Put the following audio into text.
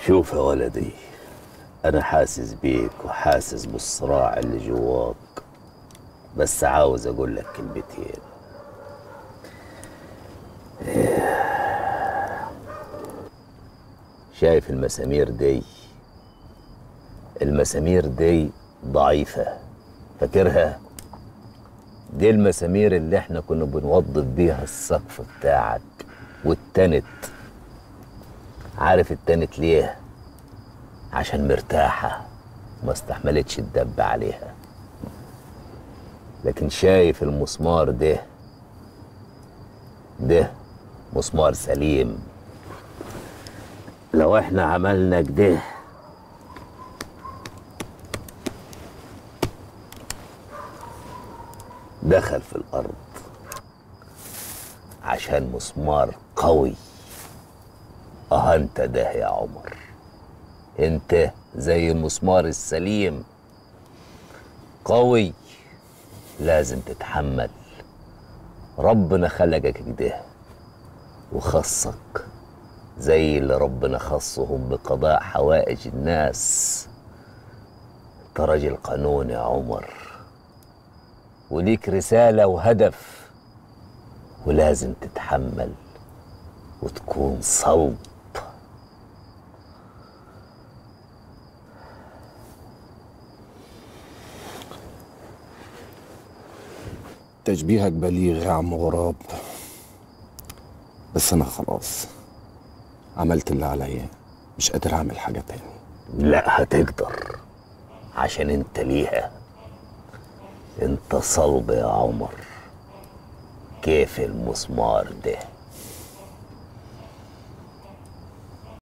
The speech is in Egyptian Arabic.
شوف يا ولدي أنا حاسس بيك وحاسس بالصراع اللي جواك بس عاوز أقول لك كلمتين شايف المسامير دي المسامير دي ضعيفة فاكرها دي المسامير اللي احنا كنا بنوظف بيها السقف بتاعك والتنت عارف التنت ليه عشان مرتاحة ما استحملتش الدب عليها لكن شايف المسمار ده ده مسمار سليم لو احنا عملنا كده دخل في الارض عشان مسمار قوي اه انت ده يا عمر انت زي المسمار السليم قوي لازم تتحمل ربنا خلقك كده وخصك زي اللي ربنا خصهم بقضاء حوائج الناس انت راجل قانون يا عمر وليك رسالة وهدف ولازم تتحمل وتكون صلب تشبيهك بليغ يا عم غراب بس انا خلاص عملت اللي عليا مش قادر اعمل حاجه تاني لا هتقدر عشان انت ليها انت صلب يا عمر كيف المسمار ده